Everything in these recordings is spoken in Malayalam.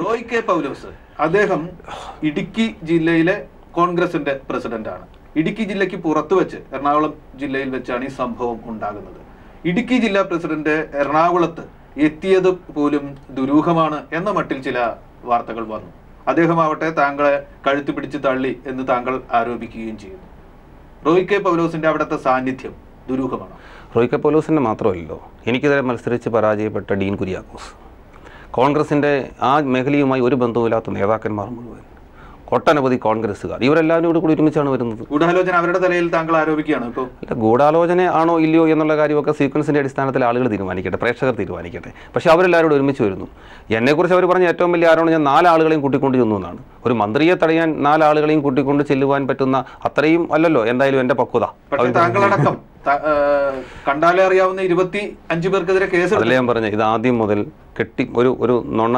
റോയ് കെ പൗലോസ് അദ്ദേഹം ഇടുക്കി ജില്ലയിലെ കോൺഗ്രസിന്റെ പ്രസിഡന്റാണ് ഇടുക്കി ജില്ലയ്ക്ക് പുറത്തു വെച്ച് എറണാകുളം ജില്ലയിൽ വെച്ചാണ് ഈ സംഭവം ഉണ്ടാകുന്നത് ഇടുക്കി ജില്ലാ പ്രസിഡന്റ് എറണാകുളത്ത് എത്തിയത് പോലും ദുരൂഹമാണ് എന്ന മട്ടിൽ ചില വാർത്തകൾ വന്നു അദ്ദേഹമാവട്ടെ താങ്കളെ കഴുത്തു പിടിച്ച് തള്ളി എന്ന് താങ്കൾ ആരോപിക്കുകയും ചെയ്യുന്നു റോയ് കെ പൗലോസിന്റെ അവിടുത്തെ സാന്നിധ്യം ദുരൂഹമാണ് റോയ് കെ പോലൂസിൻ്റെ മാത്രമല്ലല്ലോ എനിക്കെതിരെ മത്സരിച്ച് പരാജയപ്പെട്ട ഡീൻ കുര്യാക്കോസ് കോൺഗ്രസിൻ്റെ ആ മേഖലയുമായി ഒരു ബന്ധവുമില്ലാത്ത നേതാക്കന്മാർ മുഴുവൻ ഒട്ടനവധി കോൺഗ്രസ്സുകാർ ഇവരെല്ലാവരും കൂടി കൂടി ഒരുമിച്ചാണ് വരുന്നത് ഗൂഢാലോചന അവരുടെ തലയിൽ താങ്കൾ ആരോപിക്കുകയാണ് ഇപ്പോൾ അല്ല ഗൂഢാലോചന ആണോ ഇല്ലയോ എന്നുള്ള കാര്യമൊക്കെ സീക്വൻസിൻ്റെ അടിസ്ഥാനത്തിൽ ആളുകൾ തീരുമാനിക്കട്ടെ പ്രേക്ഷകർ തീരുമാനിക്കട്ടെ പക്ഷേ അവരെല്ലാവരും കൂടി ഒരുമിച്ച് വരുന്നു എന്നെക്കുറിച്ച് അവർ പറഞ്ഞ ഏറ്റവും വലിയ ആരോണം ഞാൻ നാലാളുകളെയും കൂട്ടിക്കൊണ്ട് ചെന്നു എന്നാണ് ഒരു മന്ത്രിയെ തടയാൻ നാലാളുകളെയും കൂട്ടിക്കൊണ്ട് ചെല്ലുവാൻ പറ്റുന്ന അത്രയും അല്ലല്ലോ എന്തായാലും എൻ്റെ പക്വത പക്ഷെ താങ്കളടക്കം ത- ആ, കണ്ടാലേ അറിയാവുന്ന ഇരുപത്തി അഞ്ചു പേർക്കെതിരെ കേസ് അതല്ലേ ഞാൻ പറഞ്ഞ ഇത് ആദ്യം മുതൽ കെട്ടി ഒരു ഒരു നുണ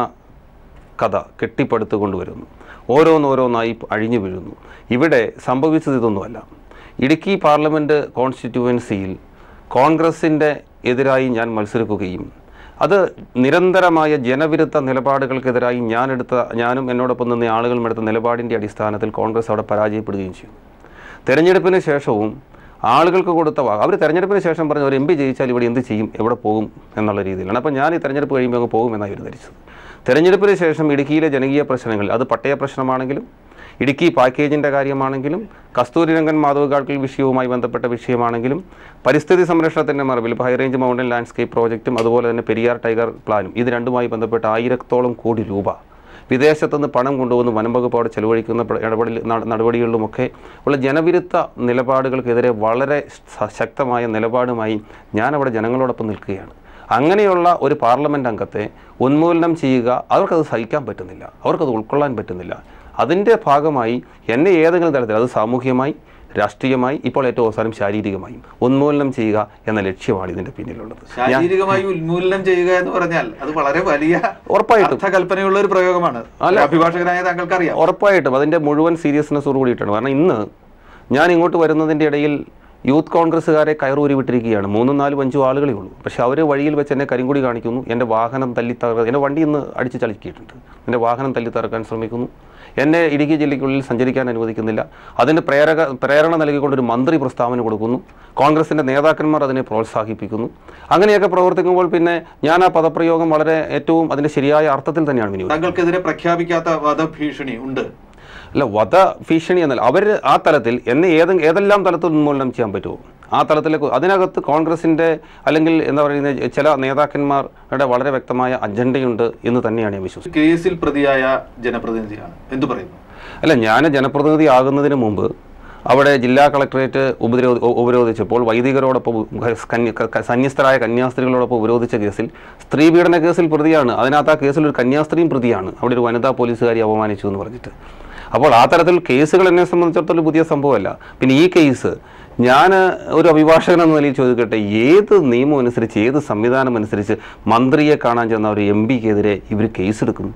കഥ കെട്ടിപ്പടുത്ത് കൊണ്ടുവരുന്നു ഓരോന്നോരോന്നായി അഴിഞ്ഞു വീഴുന്നു ഇവിടെ സംഭവിച്ചത് ഇതൊന്നുമല്ല ഇടുക്കി പാർലമെൻറ്റ് കോൺസ്റ്റിറ്റ്യുവൻസിയിൽ കോൺഗ്രസിൻ്റെ എതിരായി ഞാൻ മത്സരിക്കുകയും അത് നിരന്തരമായ ജനവിരുദ്ധ നിലപാടുകൾക്കെതിരായി ഞാനെടുത്ത ഞാനും എന്നോടൊപ്പം നിന്ന ആളുകളും എടുത്ത നിലപാടിൻ്റെ അടിസ്ഥാനത്തിൽ കോൺഗ്രസ് അവിടെ പരാജയപ്പെടുകയും ചെയ്തു തെരഞ്ഞെടുപ്പിന് ശേഷവും ആളുകൾക്ക് കൊടുത്ത വാ അവർ തെരഞ്ഞെടുപ്പിന് ശേഷം പറഞ്ഞു ഒരു എം പി ജയിച്ചാൽ ഇവിടെ എന്ത് ചെയ്യും എവിടെ പോകും എന്നുള്ള രീതിയിലാണ് അപ്പോൾ ഞാൻ ഈ തെരഞ്ഞെടുപ്പ് കഴിയുമ്പോൾ അങ്ങ് പോകുമെന്നാണ് ഇവർ ധരിച്ചത് തെരഞ്ഞെടുപ്പിന് ശേഷം ഇടുക്കിയിലെ ജനകീയ പ്രശ്നങ്ങൾ അത് പട്ടയ പ്രശ്നമാണെങ്കിലും ഇടുക്കി പാക്കേജിൻ്റെ കാര്യമാണെങ്കിലും കസ്തൂരിരംഗൻ മാധവ് ഗാഡ്ഗിൽ വിഷയവുമായി ബന്ധപ്പെട്ട വിഷയമാണെങ്കിലും പരിസ്ഥിതി സംരക്ഷണത്തിൻ്റെ മറവിൽ ഇപ്പോൾ ഹൈറേഞ്ച് മൗണ്ടൻ ലാൻഡ്സ്കേപ്പ് പ്രോജക്റ്റും അതുപോലെ തന്നെ പെരിയാർ ടൈഗർ പ്ലാനും ഇത് രണ്ടുമായി ബന്ധപ്പെട്ട ആയിരത്തോളം കോടി രൂപ വിദേശത്തുനിന്ന് പണം കൊണ്ടുവന്ന് വനം വകുപ്പ് അവിടെ ചെലവഴിക്കുന്ന പ്ര- ഇടപെടൽ നട- നടപടികളിലുമൊക്കെ ഉള്ള ജനവിരുദ്ധ നിലപാടുകൾക്കെതിരെ വളരെ ശ- ശക്തമായ നിലപാടുമായി ഞാൻ അവിടെ ജനങ്ങളോടൊപ്പം നിൽക്കുകയാണ് അങ്ങനെയുള്ള ഒരു പാർലമെൻറ്റ് അംഗത്തെ ഉന്മൂലനം ചെയ്യുക അവർക്കത് സഹിക്കാൻ പറ്റുന്നില്ല അവർക്കത് ഉൾക്കൊള്ളാൻ പറ്റുന്നില്ല അതിൻ്റെ ഭാഗമായി എന്നെ ഏതെങ്കിലും തരത്തിൽ അത് സാമൂഹ്യമായി രാഷ്ട്രീയമായി ഇപ്പോൾ ഏറ്റവും അവസാനം ശാരീരികമായും ഉന്മൂലനം ചെയ്യുക എന്ന ലക്ഷ്യമാണ് ഇതിൻ്റെ പിന്നിലുള്ളത് ശാരീരികമായി ഉന്മൂലനം ചെയ്യുക എന്ന് പറഞ്ഞാൽ അത് വളരെ വലിയ ഉറപ്പായിട്ടും അർത്ഥകൽപ്പനയുള്ള ഒരു പ്രയോഗമാണ് അല്ല. ഒരു അഭിഭാഷകനായ താങ്കൾക്ക് അറിയാം ഉറപ്പായിട്ടും അതിൻ്റെ മുഴുവൻ സീരിയസ്നെസ്സോട് കൂടിയിട്ടാണ് കാരണം ഇന്ന് ഞാൻ ഇങ്ങോട്ട് വരുന്നതിൻ്റെ ഇടയിൽ യൂത്ത് കോൺഗ്രസ്സുകാരെ കയറൂരി വിട്ടിരിക്കുകയാണ് മൂന്നും നാലും അഞ്ചും ആളുകളേ ഉള്ളൂ പക്ഷേ അവർ വഴിയിൽ വെച്ച് എന്നെ കരിങ്കുടി കാണിക്കുന്നു എൻ്റെ വാഹനം തല്ലി തകർ എൻ്റെ വണ്ടി ഇന്ന് അടിച്ച് ചളിക്കിയിട്ടുണ്ട് എൻ്റെ വാഹനം തല്ലി തകർക്കാൻ ശ്രമിക്കുന്നു എന്നെ ഇടുക്കി ജില്ലയ്ക്കുള്ളിൽ സഞ്ചരിക്കാൻ അനുവദിക്കുന്നില്ല അതിന് പ്രേരക പ്രേരണ നൽകിക്കൊണ്ട് ഒരു മന്ത്രി പ്രസ്താവന കൊടുക്കുന്നു കോൺഗ്രസിൻ്റെ നേതാക്കന്മാർ അതിനെ പ്രോത്സാഹിപ്പിക്കുന്നു അങ്ങനെയൊക്കെ പ്രവർത്തിക്കുമ്പോൾ പിന്നെ ഞാൻ ആ പദപ്രയോഗം വളരെ ഏറ്റവും അതിൻ്റെ ശരിയായ അർത്ഥത്തിൽ തന്നെയാണ് വിനിയോഗിക്കുന്നത് താങ്കൾക്കെതിരെ പ്രഖ്യാപിക്കാത്ത വധഭീഷണി ഉണ്ട് അല്ല വധ ഭീഷണി എന്നല്ല അവർ ആ തലത്തിൽ എന്നെ ഏത് ഏതെല്ലാം തലത്തിൽ ഉന്മൂലനം ചെയ്യാൻ പറ്റുമോ ആ തലത്തിലേക്ക് അതിനകത്ത് കോൺഗ്രസിൻ്റെ അല്ലെങ്കിൽ എന്താ പറയുന്നത് ചില നേതാക്കന്മാരുടെ വളരെ വ്യക്തമായ അജണ്ടയുണ്ട് എന്ന് തന്നെയാണ് ഞാൻ വിശ്വസിക്കുന്നത് കേസിൽ പ്രതിയായ ജനപ്രതിനിധിയാണ് എന്തു പറയുന്നു അല്ല ഞാൻ ജനപ്രതിനിധി ആകുന്നതിന് മുമ്പ് അവിടെ ജില്ലാ കളക്ടറേറ്റ് ഉപരോധ ഉ- ഉപരോധിച്ചപ്പോൾ വൈദികരോടൊപ്പം ഉ- കന്യ- ക- ക- സന്യസ്തരായ കന്യാസ്ത്രീകളോടൊപ്പം ഉപരോധിച്ച കേസിൽ സ്ത്രീ പീഡന കേസിൽ പ്രതിയാണ് അതിനകത്ത് ആ കേസിൽ ഒരു കന്യാസ്ത്രീയും പ്രതിയാണ് അവിടെ ഒരു വനിതാ പോലീസുകാരി അപമാനിച്ചു എന്ന് പറഞ്ഞിട്ട് അപ്പോൾ ആ തരത്തിൽ കേസുകൾ എന്നെ സംബന്ധിച്ചിടത്തോളം പുതിയ സംഭവമല്ല പിന്നെ ഈ കേസ് ഞാൻ ഒരു അഭിഭാഷകൻ എന്ന നിലയിൽ ചോദിക്കട്ടെ ഏത് നിയമം അനുസരിച്ച് ഏത് സംവിധാനം അനുസരിച്ച് മന്ത്രിയെ കാണാൻ ചെന്ന ഒരു എം പിക്കെതിരെ ഇവർ കേസെടുക്കുന്നു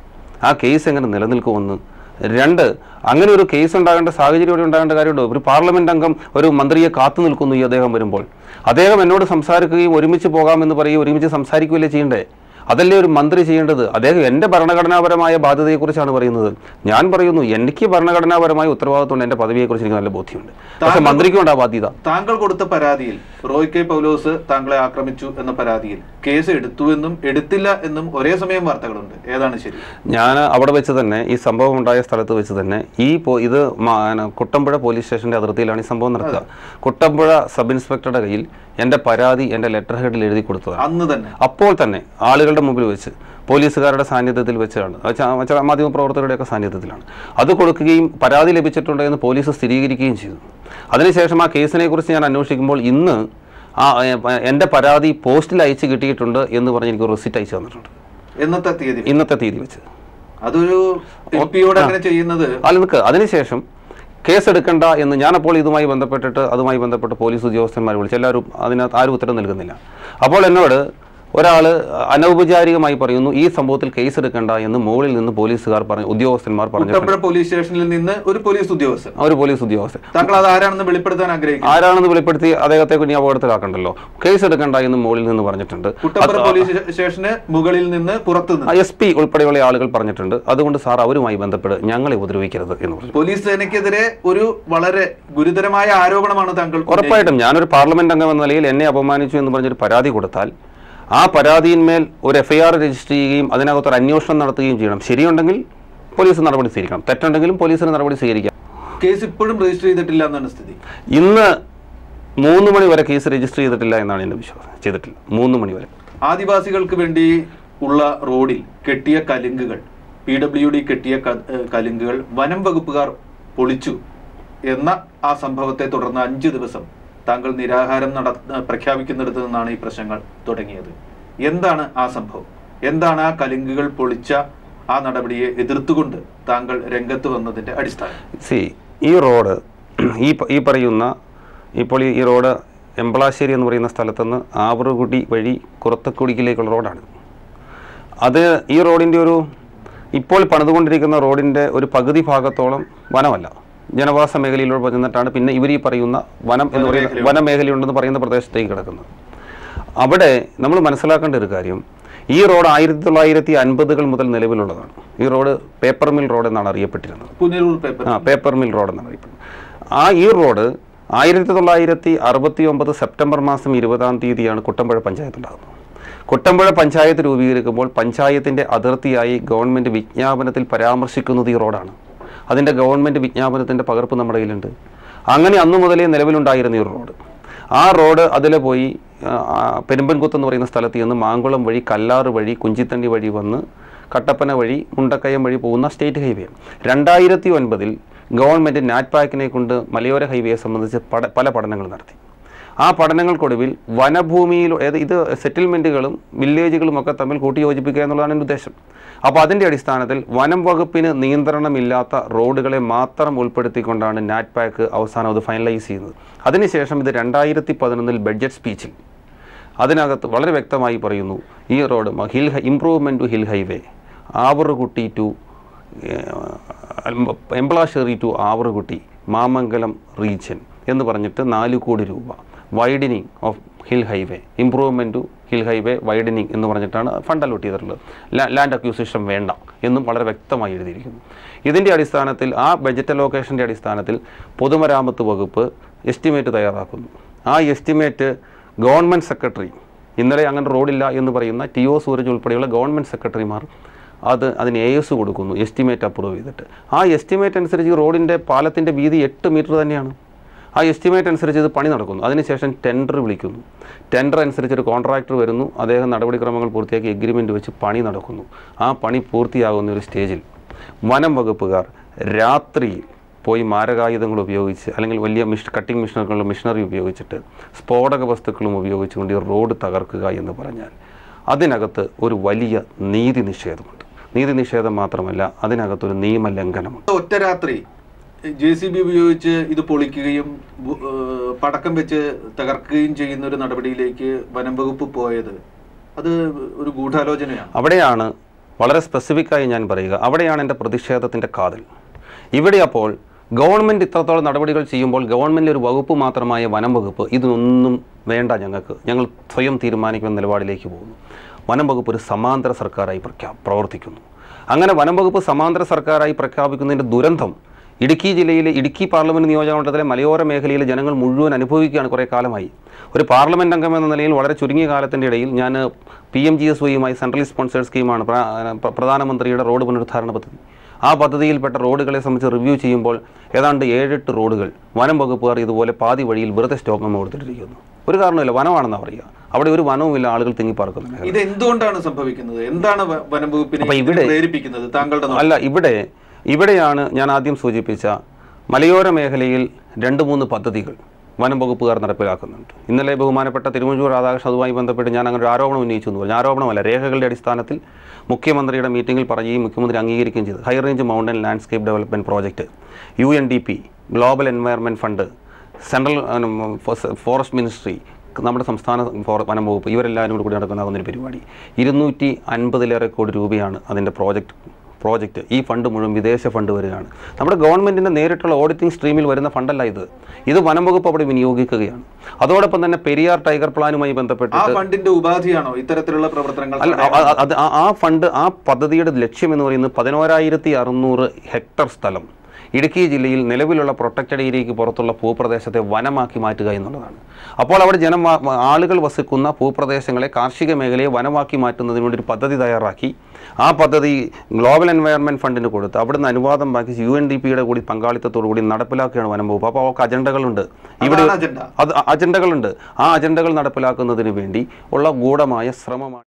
ആ കേസ് എങ്ങനെ നിലനിൽക്കുമെന്ന് രണ്ട് അങ്ങനെ ഒരു കേസ് ഉണ്ടാകേണ്ട സാഹചര്യം ഇവിടെ ഉണ്ടാകേണ്ട കാര്യമുണ്ടോ ഒരു പാർലമെന്റ് അംഗം ഒരു മന്ത്രിയെ കാത്തു നിൽക്കുന്നു ഈ അദ്ദേഹം വരുമ്പോൾ അദ്ദേഹം എന്നോട് സംസാരിക്കുകയും ഒരുമിച്ച് പോകാമെന്ന് പറയുകയും ഒരുമിച്ച് സംസാരിക്കുകയല്ലേ ചെയ്യണ്ടേ അതല്ലേ ഒരു മന്ത്രി ചെയ്യേണ്ടത് അദ്ദേഹം എൻ്റെ ഭരണഘടനാപരമായ ബാധ്യതയെക്കുറിച്ചാണ് പറയുന്നത് ഞാൻ പറയുന്നു എനിക്ക് ഭരണഘടനാപരമായ ഉത്തരവാദിത്വമുണ്ട് എൻ്റെ പദവിയെക്കുറിച്ച് എനിക്ക് നല്ല ബോധ്യമുണ്ട് പക്ഷേ മന്ത്രിക്കും ഉണ്ട് ആ ബാധ്യത താങ്കൾ കൊടുത്ത പരാതിയിൽ റോയ് കെ പൗലോസ് താങ്കളെ ആക്രമിച്ചു എന്ന പരാതിയിൽ കേസ് എടുത്തു എന്നും എടുത്തില്ല എന്നും ഒരേ സമയം വാർത്തകളുണ്ട് ഏതാണ് ശരി ഞാൻ അവിടെ വെച്ച് തന്നെ ഈ സംഭവം ഉണ്ടായ സ്ഥലത്ത് വെച്ച് തന്നെ ഈ പോ ഇത് മ- ന- കുട്ടമ്പുഴ പോലീസ് സ്റ്റേഷന്റെ അതിർത്തിയിലാണ് ഈ സംഭവം നടക്കുക കുട്ടമ്പുഴ സബ് ഇൻസ്പെക്ടറുടെ കയ്യിൽ എൻ്റെ പരാതി എൻ്റെ ലെറ്റർ ഹെഡിൽ എഴുതി കൊടുത്തതാണ് അന്ന് തന്നെ അപ്പോൾ തന്നെ ആളുകളുടെ മുമ്പിൽ വെച്ച് പോലീസുകാരുടെ സാന്നിധ്യത്തിൽ വെച്ചാണ് അത് ച- ച- മാധ്യമപ്രവർത്തകരുടെയൊക്കെ സാന്നിധ്യത്തിലാണ് അത് കൊടുക്കുകയും പരാതി ലഭിച്ചിട്ടുണ്ട് എന്ന് പോലീസ് സ്ഥിരീകരിക്കുകയും ചെയ്തു അതിനുശേഷം ആ കേസിനെ കുറിച്ച് ഞാൻ അന്വേഷിക്കുമ്പോൾ ഇന്ന് ആ എ, പ- എൻ്റെ പരാതി പോസ്റ്റിൽ അയച്ച് കിട്ടിയിട്ടുണ്ട് എന്ന് പറഞ്ഞ് എനിക്ക് റെസിറ്റ് അയച്ചു തന്നിട്ടുണ്ട് എന്നത്തെ തീയതി ഇന്നത്തെ തീയതി വെച്ച് അതൊരു എം പിയോട് അങ്ങനെ ചെയ്യുന്നത് അല്ല നിൽക്ക് അതിനുശേഷം കേസെടുക്കണ്ട എന്ന് ഞാനപ്പോൾ ഇതുമായി ബന്ധപ്പെട്ടിട്ട് അതുമായി ബന്ധപ്പെട്ട് പോലീസ് ഉദ്യോഗസ്ഥന്മാർ വിളിച്ച് എല്ലാവരും അതിനകത്ത് ആരും ഉത്തരം നൽകുന്നില്ല അപ്പോൾ എന്നോട് ഒരാൾ അനൗപചാരികമായി പറയുന്നു ഈ സംഭവത്തിൽ കേസ് എടുക്കണ്ട എന്ന് മുകളിൽ നിന്ന് പോലീസുകാർ പറഞ്ഞു ഉദ്യോഗസ്ഥന്മാർ പറഞ്ഞിട്ടുണ്ട് കുട്ടമ്പുഴ പോലീസ് സ്റ്റേഷനിൽ നിന്ന് ഒരു പോലീസ് ഉദ്യോഗസ്ഥൻ ആ ഒരു പോലീസ് ഉദ്യോഗസ്ഥൻ താങ്കൾ അത് ആരാണെന്ന് വെളിപ്പെടുത്താൻ ആഗ്രഹിക്കുന്നു ആരാണെന്ന് വെളിപ്പെടുത്തി അദ്ദേഹത്തെ കുഞ്ഞി അപകടത്തിലാക്കണ്ടല്ലോ കേസ് എടുക്കണ്ട എന്ന് മുകളിൽ നിന്ന് പറഞ്ഞിട്ടുണ്ട് കുട്ടമ്പുറ പോലീസ് സ്റ്റേഷന് മുകളിൽ നിന്ന് പുറത്തു നിന്ന് എസ് പി ഉൾപ്പെടെയുള്ള ആളുകൾ പറഞ്ഞിട്ടുണ്ട് അതുകൊണ്ട് സാർ അവരുമായി ബന്ധപ്പെട്ട് ഞങ്ങളെ ഉപദ്രവിക്കരുത് എന്ന് പറഞ്ഞു പോലീസ് സേനയ്ക്കെതിരെ ഒരു വളരെ ഗുരുതരമായ ആരോപണമാണ് താങ്കൾ ഉറപ്പായിട്ടും ഞാനൊരു പാർലമെന്റ് അംഗം എന്ന നിലയിൽ എന്നെ അപമാനിച്ചു എന്ന് പറഞ്ഞൊരു പരാതി കൊടുത്താൽ ആ പരാതിയിന്മേൽ ഒരു എഫ്ഐആർ രജിസ്റ്റർ ചെയ്യുകയും അതിനകത്തൊരു അന്വേഷണം നടത്തുകയും ചെയ്യണം ശരിയുണ്ടെങ്കിൽ പോലീസ് നടപടി സ്വീകരിക്കണം തെറ്റുണ്ടെങ്കിലും പോലീസിന് നടപടി സ്വീകരിക്കാം കേസ് ഇപ്പോഴും രജിസ്റ്റർ ചെയ്തിട്ടില്ല എന്നാണ് സ്ഥിതി ഇന്ന് മൂന്ന് മണി വരെ കേസ് രജിസ്റ്റർ ചെയ്തിട്ടില്ല എന്നാണ് എൻ്റെ വിശ്വാസം ചെയ്തിട്ടില്ല മൂന്ന് മണി വരെ ആദിവാസികൾക്ക് വേണ്ടി ഉള്ള റോഡിൽ കെട്ടിയ കലുങ്കുകൾ പി ഡബ്ല്യു ഡി കെട്ടിയ ക- ഏഹ് കലുങ്കുകൾ വനം വകുപ്പുകാർ പൊളിച്ചു എന്ന ആ സംഭവത്തെ തുടർന്ന് അഞ്ചു ദിവസം താങ്കൾ നിരാഹാരം നട പ്രഖ്യാപിക്കുന്നിടത്ത് നിന്നാണ് ഈ പ്രശ്നങ്ങൾ തുടങ്ങിയത് എന്താണ് ആ സംഭവം എന്താണ് ആ കലുങ്കുകൾ പൊളിച്ച ആ നടപടിയെ എതിർത്തുകൊണ്ട് താങ്കൾ രംഗത്ത് വന്നതിന്റെ അടിസ്ഥാനം സി ഈ റോഡ് ഈ പ- ഈ പറയുന്ന ഇപ്പോൾ ഈ- ഈ റോഡ് എംപ്ലാശ്ശേരി എന്ന് പറയുന്ന സ്ഥലത്തുനിന്ന് ആവറുകുടി വഴി കുറത്തക്കുടിക്കിലേക്കുള്ള റോഡാണ് അത് ഈ റോഡിൻ്റെ ഒരു ഇപ്പോൾ പണിതുകൊണ്ടിരിക്കുന്ന റോഡിൻ്റെ ഒരു പകുതി ഭാഗത്തോളം വനമല്ല ജനവാസ മേഖലയിലൂടെ ചെന്നിട്ടാണ് പിന്നെ ഇവർ ഈ പറയുന്ന വനം എന്ന് പറയുന്ന വനമേഖലയുണ്ടെന്ന് പറയുന്ന പ്രദേശത്തേക്ക് കിടക്കുന്നത് അവിടെ നമ്മൾ മനസ്സിലാക്കേണ്ട ഒരു കാര്യം ഈ റോഡ് ആയിരത്തി തൊള്ളായിരത്തി അൻപതുകൾ മുതൽ നിലവിലുള്ളതാണ് ഈ റോഡ് പേപ്പർ മിൽ റോഡ് എന്നാണ് അറിയപ്പെട്ടിരുന്നത് പുനരൂർ പേപ്പർ ആ പേപ്പർ മിൽ റോഡ് എന്നാണ് അറിയപ്പെടുന്നത് ആ ഈ റോഡ് ആയിരത്തി തൊള്ളായിരത്തി അറുപത്തി ഒമ്പത് സെപ്റ്റംബർ മാസം ഇരുപതാം തീയതിയാണ് കുട്ടമ്പുഴ പഞ്ചായത്ത് ഉണ്ടാകുന്നത് കുട്ടമ്പുഴ പഞ്ചായത്ത് രൂപീകരിക്കുമ്പോൾ പഞ്ചായത്തിൻ്റെ അതിർത്തിയായി ഗവൺമെൻറ് വിജ്ഞാപനത്തിൽ പരാമർശിക്കുന്നത് ഈ റോഡാണ് അതിൻ്റെ ഗവൺമെൻറ് വിജ്ഞാപനത്തിൻ്റെ പകർപ്പ് നമ്മുടെ കയ്യിലുണ്ട് അങ്ങനെ അന്നു മുതലേ നിലവിലുണ്ടായിരുന്ന ഈ റോഡ് ആ റോഡ് അതിലെ പോയി ആ, ആ, പെരുമ്പൻകുത്ത് എന്ന് പറയുന്ന സ്ഥലത്ത് നിന്ന് മാങ്കുളം വഴി കല്ലാറ് വഴി കുഞ്ചിത്തണ്ടി വഴി വന്ന് കട്ടപ്പന വഴി മുണ്ടക്കയം വഴി പോകുന്ന സ്റ്റേറ്റ് ഹൈവേ രണ്ടായിരത്തി ഒൻപതിൽ ഗവൺമെൻറ് നാറ്റ്പാക്കിനെ കൊണ്ട് മലയോര ഹൈവേയെ സംബന്ധിച്ച് പട പല പഠനങ്ങൾ നടത്തി ആ പഠനങ്ങൾക്കൊടുവിൽ വനഭൂമിയിൽ ഏത് ഇത് സെറ്റിൽമെൻറ്റുകളും വില്ലേജുകളും ഒക്കെ തമ്മിൽ കൂട്ടിയോജിപ്പിക്കുക എന്നുള്ളതാണ് എൻ്റെ ഉദ്ദേശം അപ്പോൾ അതിൻ്റെ അടിസ്ഥാനത്തിൽ വനം വകുപ്പിന് നിയന്ത്രണമില്ലാത്ത റോഡുകളെ മാത്രം ഉൾപ്പെടുത്തിക്കൊണ്ടാണ് നാറ്റ്പാക്ക് അവസാനം അത് ഫൈനലൈസ് ചെയ്യുന്നത് അതിനുശേഷം ഇത് രണ്ടായിരത്തി പതിനൊന്നിൽ ബഡ്ജറ്റ് സ്പീച്ചിൽ അതിനകത്ത് വളരെ വ്യക്തമായി പറയുന്നു ഈ റോഡ് മ- hill improvement to hill highway Avarukutty to Emplassery to Avarukutty Mamangalam region എന്ന് പറഞ്ഞിട്ട് നാല് കോടി രൂപ widening of hill highway improvement to hill highway widening എന്ന് പറഞ്ഞിട്ടാണ് ഫണ്ട് അലോട്ട് ചെയ്തിട്ടുള്ളത് ലാൻഡ് അക്യൂസിഷൻ വേണ്ട എന്നും വളരെ വ്യക്തമായി എഴുതിയിരിക്കുന്നു ഇതിൻ്റെ അടിസ്ഥാനത്തിൽ ആ ബജറ്റ് അലോക്കേഷൻ്റെ അടിസ്ഥാനത്തിൽ പൊതുമരാമത്ത് വകുപ്പ് എസ്റ്റിമേറ്റ് തയ്യാറാക്കുന്നു ആ എസ്റ്റിമേറ്റ് ഗവൺമെൻറ് സെക്രട്ടറി ഇന്നലെ അങ്ങനെ റോഡില്ല എന്ന് പറയുന്ന ടി ഒ സൂരജ് ഉൾപ്പെടെയുള്ള ഗവൺമെൻറ് സെക്രട്ടറിമാർ അത് അതിന് എ എസ് കൊടുക്കുന്നു എസ്റ്റിമേറ്റ് അപ്രൂവ് ചെയ്തിട്ട് ആ എസ്റ്റിമേറ്റ് അനുസരിച്ച് ഈ റോഡിൻ്റെ പാലത്തിൻ്റെ വീതി എട്ട് മീറ്റർ തന്നെയാണ് ആ എസ്റ്റിമേറ്റ് അനുസരിച്ച് ഇത് പണി നടക്കുന്നു അതിനുശേഷം ടെൻഡർ വിളിക്കുന്നു ടെൻഡർ അനുസരിച്ച് ഒരു കോൺട്രാക്ടർ വരുന്നു അദ്ദേഹം നടപടിക്രമങ്ങൾ പൂർത്തിയാക്കി എഗ്രിമെൻ്റ് വെച്ച് പണി നടക്കുന്നു ആ പണി പൂർത്തിയാകുന്ന ഒരു സ്റ്റേജിൽ വനം വകുപ്പുകാർ രാത്രിയിൽ പോയി മാരകായുധങ്ങൾ ഉപയോഗിച്ച് അല്ലെങ്കിൽ വലിയ മിഷ് കട്ടിംഗ് മെഷീനുകളും മെഷീനറി ഉപയോഗിച്ചിട്ട് സ്ഫോടക വസ്തുക്കളും ഉപയോഗിച്ചുകൊണ്ട് ഈ റോഡ് തകർക്കുക എന്ന് പറഞ്ഞാൽ അതിനകത്ത് ഒരു വലിയ നീതി നിഷേധമുണ്ട് നീതി നിഷേധം മാത്രമല്ല അതിനകത്തൊരു നിയമലംഘനമുണ്ട് ഒറ്റ രാത്രി ജെ സി ബി ഉപയോഗിച്ച് ഇത് പൊളിക്കുകയും ബു- ഏഹ് പടക്കം വെച്ച് തകർക്കുകയും ചെയ്യുന്ന ഒരു നടപടിയിലേക്ക് വനം വകുപ്പ് പോയത് അത് ഒരു ഗൂഢാലോചനയാണ് അവിടെയാണ് വളരെ സ്പെസിഫിക്കായി ഞാൻ പറയുക അവിടെയാണ് എൻ്റെ പ്രതിഷേധത്തിൻ്റെ കാതൽ ഇവിടെ അപ്പോൾ ഗവൺമെൻറ് ഇത്രത്തോളം നടപടികൾ ചെയ്യുമ്പോൾ ഗവൺമെൻറ് ഒരു വകുപ്പ് മാത്രമായ വനം വകുപ്പ് ഇതൊന്നും വേണ്ട ഞങ്ങൾക്ക് ഞങ്ങൾ സ്വയം തീരുമാനിക്കുന്ന നിലപാടിലേക്ക് പോകുന്നു വനം വകുപ്പ് ഒരു സമാന്തര സർക്കാരായി പ്രഖ്യാ പ്രവർത്തിക്കുന്നു അങ്ങനെ വനം വകുപ്പ് സമാന്തര സർക്കാരായി പ്രഖ്യാപിക്കുന്നതിൻ്റെ ദുരന്തം ഇടുക്കി ജില്ലയിലെ ഇടുക്കി പാർലമെൻറ്റ് നിയോജകമണ്ഡലത്തിലെ മലയോര മേഖലയിലെ ജനങ്ങൾ മുഴുവൻ അനുഭവിക്കുകയാണ് കുറേ കാലമായി ഒരു പാർലമെൻറ്റ് അംഗം എന്ന നിലയിൽ വളരെ ചുരുങ്ങിയ കാലത്തിൻ്റെ ഇടയിൽ ഞാൻ പി എം ജി എസ് വൈയുമായി സെൻട്രൽ സ്പോൺസേഡ് സ്കീമാണ് പ്ര- പ്ര- പ്രധാനമന്ത്രിയുടെ റോഡ് പുനരുദ്ധാരണ പദ്ധതി ആ പദ്ധതിയിൽപ്പെട്ട റോഡുകളെ സംബന്ധിച്ച് റിവ്യൂ ചെയ്യുമ്പോൾ ഏതാണ്ട് ഏഴെട്ട് റോഡുകൾ വനം വകുപ്പുകാർ ഇതുപോലെ പാതി വഴിയിൽ വെറുതെ സ്റ്റോക്ക് മെമ്മോ കൊടുത്തിട്ടിരിക്കുന്നു ഒരു കാരണമില്ല വനമാണെന്ന് പറയുക അവിടെ ഒരു വനവുമില്ല ആളുകൾ തിങ്ങിപ്പാർക്കുന്നില്ല ഇത് എന്തുകൊണ്ടാണ് സംഭവിക്കുന്നത് എന്താണ് വ- വനം വകുപ്പിനെ അപ്പൊ ഇതിന് ഇവിടെ- പ്രേരിപ്പിക്കുന്നത് താങ്കളുടെ നോട്ടം? അല്ല ഇവിടെ ഇവിടെയാണ് ഞാൻ ആദ്യം സൂചിപ്പിച്ച മലയോര മേഖലയിൽ രണ്ട് മൂന്ന് പദ്ധതികൾ വനം വകുപ്പുകാർ നടപ്പിലാക്കുന്നുണ്ട് ഇന്നലെ ബഹുമാനപ്പെട്ട തിരുവഞ്ചൂർ രാധാകൃഷ്ണൻ അതുമായി ബന്ധപ്പെട്ട് ഞാൻ അങ്ങനെ ഒരു ആരോപണം ഉന്നയിച്ചു എന്ന് പറഞ്ഞു ആരോപണമല്ല രേഖകളുടെ അടിസ്ഥാനത്തിൽ മുഖ്യമന്ത്രിയുടെ മീറ്റിംഗിൽ പറയുകയും മുഖ്യമന്ത്രി അംഗീകരിക്കുകയും ചെയ്തു high range mountain landscape development project U N D P global environment fund central forest ministry നമ്മുടെ സംസ്ഥാന ഫോറ- വനം വകുപ്പ് ഇവരെല്ലാവരും കൂടി നടക്കുന്ന ഒരു പരിപാടി ഇരുന്നൂറ്റി അൻപതിലേറെ കോടി രൂപയാണ് അതിൻ്റെ പ്രോജക്റ്റ് പ്രോജക്റ്റ് ഈ ഫണ്ട് മുഴുവൻ വിദേശ ഫണ്ട് വരികയാണ് നമ്മുടെ ഗവൺമെൻറ്റിൻ്റെ നേരിട്ടുള്ള ഓഡിറ്റിംഗ് സ്ട്രീമിൽ വരുന്ന ഫണ്ടല്ല ഇത് ഇത് വനം വകുപ്പ് അവിടെ വിനിയോഗിക്കുകയാണ് അതോടൊപ്പം തന്നെ പെരിയാർ ടൈഗർ പ്ലാനുമായി ആ ബന്ധപ്പെട്ട് ഫണ്ടിന്റെ ഉപാധിയാണോ ഇത്തരത്തിലുള്ള പ്രവർത്തനങ്ങൾ അല്ല അ- അ- അത് ആ- ആ ഫണ്ട് ആ പദ്ധതിയുടെ ലക്ഷ്യം എന്ന് പറയുന്നത് പതിനോരായിരത്തി അറുന്നൂറ് ഹെക്ടർ സ്ഥലം ഇടുക്കി ജില്ലയിൽ നിലവിലുള്ള പ്രൊട്ടക്റ്റഡ് ഏരിയയ്ക്ക് പുറത്തുള്ള ഭൂപ്രദേശത്തെ വനമാക്കി മാറ്റുക എന്നുള്ളതാണ് അപ്പോൾ അവിടെ ജനം വാ- വാ- ആളുകൾ വസിക്കുന്ന ഭൂപ്രദേശങ്ങളെ കാർഷിക മേഖലയെ വനമാക്കി മാറ്റുന്നതിന് വേണ്ടി ഒരു പദ്ധതി തയ്യാറാക്കി ആ പദ്ധതി ഗ്ലോബൽ എൻവയൺമെൻറ്റ് ഫണ്ടിന് കൊടുത്ത് അവിടുന്ന് അനുവാദം ബാക്കി യു എൻ ഡി പിയുടെ കൂടി പങ്കാളിത്തത്തോടു കൂടി നടപ്പിലാക്കുകയാണ് വനം വകുപ്പ് അപ്പോൾ അവർക്ക് അജണ്ടകളുണ്ട് ഇവിടെ അതാണ് അജണ്ട അത് അജണ്ടകളുണ്ട് ആ അജണ്ടകൾ നടപ്പിലാക്കുന്നതിന് വേണ്ടി ഉള്ള ഗൂഢമായ ശ്രമമാണ്